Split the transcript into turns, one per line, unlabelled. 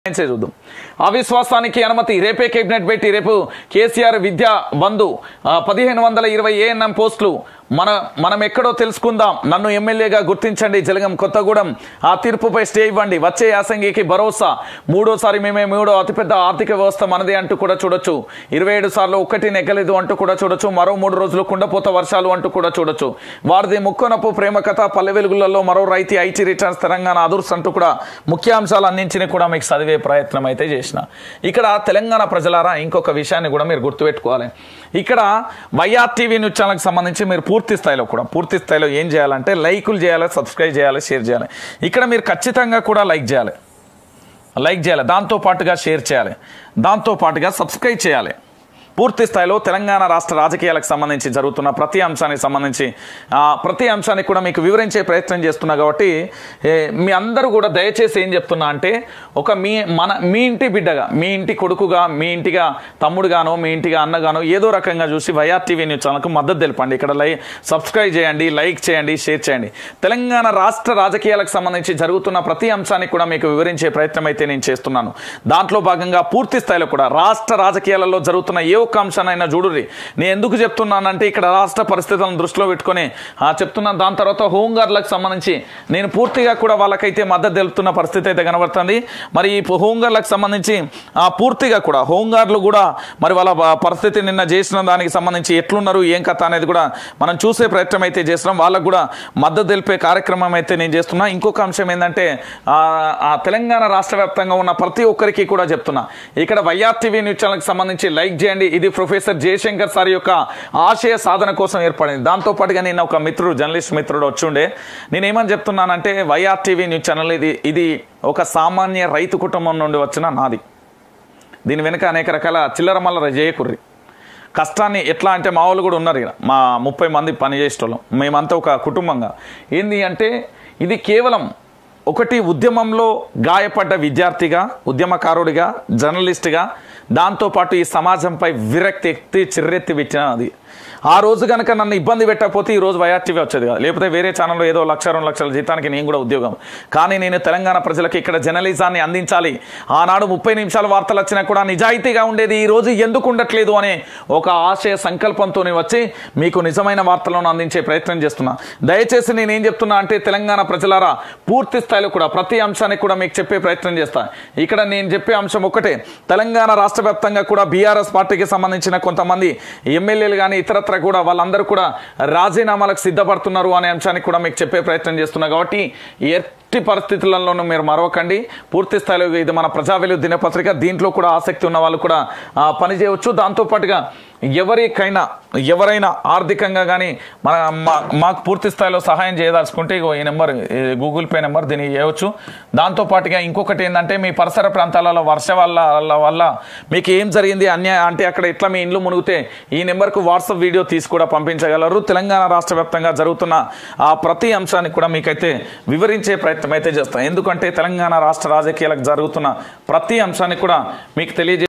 సైన్సే చూద్దాం అవిశ్వాసానికి అనుమతి రేపే కేబినెట్ పెట్టి రేపు కేసీఆర్ విద్యా బంధు ఆ, పదిహేను వందల ఇరవై ఏఎన్ఎం పోస్టులు మన మనం ఎక్కడో తెలుసుకుందాం నన్ను ఎమ్మెల్యేగా గుర్తించండి జలగం కొత్తగూడెం ఆ తీర్పుపై స్టే ఇవ్వండి వచ్చే యాసంగికి భరోసా మూడోసారి మేమే మూడో అతిపెద్ద ఆర్థిక వ్యవస్థ మనదే అంటూ కూడా చూడొచ్చు ఇరవై ఏడు సార్లు ఒక్కటి నెగ్గలేదు అంటూ కూడా చూడొచ్చు మరో మూడు రోజులు కుండపోత వర్షాలు అంటూ కూడా చూడొచ్చు వారిది ముక్కనప్పు ప్రేమ కథ పల్లె వెలుగులలో మరో రైతు ఐటీ రిటర్న్స్ తెలంగాణ అదుర్స్ అంటూ కూడా ముఖ్యాంశాలు అన్నింటినీ కూడా మీకు చదివే ప్రయత్నం అయితే చేసిన ఇక్కడ తెలంగాణ ప్రజలారా ఇంకొక విషయాన్ని కూడా మీరు గుర్తుపెట్టుకోవాలి ఇక్కడ వైఆర్ టీవీ న్యూస్ ఛానల్కి సంబంధించి మీరు పూర్తి స్థాయిలో కూడా పూర్తి స్థాయిలో ఏం చేయాలంటే లైకులు చేయాలి సబ్స్క్రైబ్ చేయాలి షేర్ చేయాలి ఇక్కడ మీరు ఖచ్చితంగా కూడా లైక్ చేయాలి లైక్ చేయాలి దాంతో పాటుగా షేర్ చేయాలి దాంతో పాటుగా సబ్స్క్రైబ్ చేయాలి పూర్తి స్థాయిలో తెలంగాణ రాష్ట్ర రాజకీయాలకు సంబంధించి జరుగుతున్న ప్రతి అంశానికి సంబంధించి ఆ, ప్రతి అంశానికి కూడా మీకు వివరించే ప్రయత్నం చేస్తున్నా కాబట్టి ఏ, మీ అందరూ కూడా దయచేసి ఏం చెప్తున్నా అంటే ఒక మీ మన మీ ఇంటి బిడ్డగా మీ ఇంటి కొడుకుగా మీ ఇంటిగా తమ్ముడుగానో మీ ఇంటిగా అన్నగానో ఏదో రకంగా చూసి వైఆర్ టీవీ న్యూస్ ఛానల్కు మద్దతు తెలపండి ఇక్కడ లై సబ్స్క్రైబ్ చేయండి లైక్ చేయండి షేర్ చేయండి తెలంగాణ రాష్ట్ర రాజకీయాలకు సంబంధించి జరుగుతున్న ప్రతి అంశానికి కూడా మీకు వివరించే ప్రయత్నం అయితే నేను చేస్తున్నాను దాంట్లో భాగంగా పూర్తి స్థాయిలో కూడా రాష్ట్ర రాజకీయాలలో జరుగుతున్న ఏ ఒక్క అంశానైనా చూడుర్రి నేను ఎందుకు చెప్తున్నానంటే ఇక్కడ రాష్ట్ర పరిస్థితులను దృష్టిలో పెట్టుకొని ఆ, చెప్తున్నాను దాని తర్వాత హోంగార్డులకు సంబంధించి నేను పూర్తిగా కూడా వాళ్ళకైతే మద్దతు తెలుపుతున్న పరిస్థితి అయితే కనబడుతుంది మరి ఈ హోంగార్డులకు సంబంధించి ఆ, పూర్తిగా కూడా హోంగార్డులు కూడా మరి వాళ్ళ ప- పరిస్థితి నిన్న చేసిన దానికి సంబంధించి ఎట్లున్నారు ఏం కథ అనేది కూడా మనం చూసే ప్రయత్నం అయితే చేస్తున్నాం వాళ్ళకు కూడా మద్దతు తెలిపే కార్యక్రమం అయితే నేను చేస్తున్నా ఇంకొక అంశం ఏంటంటే ఆ, ఆ తెలంగాణ రాష్ట్ర వ్యాప్తంగా ఉన్న ప్రతి ఒక్కరికి కూడా చెప్తున్నా ఇక్కడ వైఆర్ టీవీ న్యూస్ ఛానల్కి సంబంధించి లైక్ చేయండి ఇది ప్రొఫెసర్ జయశంకర్ సార్ యొక్క ఆశయ సాధన కోసం ఏర్పడింది దాంతో పాటుగా నేను ఒక మిత్రుడు జర్నలిస్ట్ మిత్రుడు వచ్చుండే నేను ఏమని చెప్తున్నానంటే వైఆర్ టీవీ న్యూస్ ఛానల్ ఇది ఇది ఒక సామాన్య రైతు కుటుంబం నుండి వచ్చిన నాది దీని వెనుక అనేక రకాల చిల్లర మల్లర చేయకుర్రి కష్టాన్ని ఎట్లా అంటే మా వాళ్ళు కూడా ఉన్నారు ఇక్కడ మా ముప్పై మంది పనిచేసేటోళ్ళం మేమంతా ఒక కుటుంబంగా ఏంది అంటే ఇది కేవలం ఒకటి ఉద్యమంలో గాయపడ్డ విద్యార్థిగా ఉద్యమకారుడిగా జర్నలిస్ట్గా దాంతోపాటు ఈ సమాజంపై విరక్తి ఎత్తి చిర్రెత్తి విచ్చిన అది ఆ రోజు కనుక నన్ను ఇబ్బంది పెట్టకపోతే ఈ రోజు వైఆర్టీవీ వచ్చేది కాదు లేకపోతే వేరే ఛానల్లో ఏదో లక్ష రెండు లక్షల జీతానికి నేను కూడా ఉద్యోగం కానీ నేను తెలంగాణ ప్రజలకు ఇక్కడ జర్నలిజాన్ని అందించాలి ఆనాడు ముప్పై నిమిషాల వార్తలు వచ్చినా కూడా నిజాయితీగా ఉండేది ఈ రోజు ఎందుకు ఉండట్లేదు అనే ఒక ఆశయ సంకల్పంతో వచ్చి మీకు నిజమైన వార్తలను అందించే ప్రయత్నం చేస్తున్నా దయచేసి నేను ఏం చెప్తున్నా అంటే తెలంగాణ ప్రజలారా పూర్తి స్థాయిలో కూడా ప్రతి అంశానికి కూడా మీకు చెప్పే ప్రయత్నం చేస్తా ఇక్కడ నేను చెప్పే అంశం ఒకటే తెలంగాణ రాష్ట్ర వ్యాప్తంగా కూడా బీఆర్ఎస్ పార్టీకి సంబంధించిన కొంతమంది ఎమ్మెల్యేలు కానీ ఇతరత్ర కూడా వాళ్ళందరూ కూడా రాజీనామాలకు సిద్ధపడుతున్నారు అనే అంశానికి కూడా మీకు చెప్పే ప్రయత్నం చేస్తున్నా కాబట్టి ఎట్టి పరిస్థితులలోనూ మీరు మరవకండి పూర్తి స్థాయిలో ఇది మన ప్రజా వెలుగు దినపత్రిక దీంట్లో కూడా ఆసక్తి ఉన్న వాళ్ళు కూడా ఆ, పని చేయవచ్చు దాంతోపాటుగా ఎవరికైనా ఎవరైనా ఆర్థికంగా కానీ మన మా- మాకు పూర్తి స్థాయిలో సహాయం చేయదలుచుకుంటే ఇగో ఈ నెంబర్ ఈ గూగుల్ పే నెంబర్ దీనికి చేయవచ్చు దాంతోపాటుగా ఇంకొకటి ఏంటంటే మీ పరిసర ప్రాంతాలలో వర్ష వల్ల వల్ల- వల్ల మీకు ఏం జరిగింది అన్యాయ అంటే అక్కడ ఎట్లా మీ ఇండ్లు మునిగితే ఈ నెంబర్కు వాట్సాప్ వీడియో తీసి కూడా పంపించగలరు తెలంగాణ రాష్ట్ర వ్యాప్తంగా జరుగుతున్న ఆ ప్రతి అంశానికి కూడా మీకైతే వివరించే ప్రయత్నం అయితే చేస్తాం ఎందుకంటే తెలంగాణ రాష్ట్ర రాజకీయాలకు జరుగుతున్న ప్రతి అంశానికి కూడా మీకు తెలియజే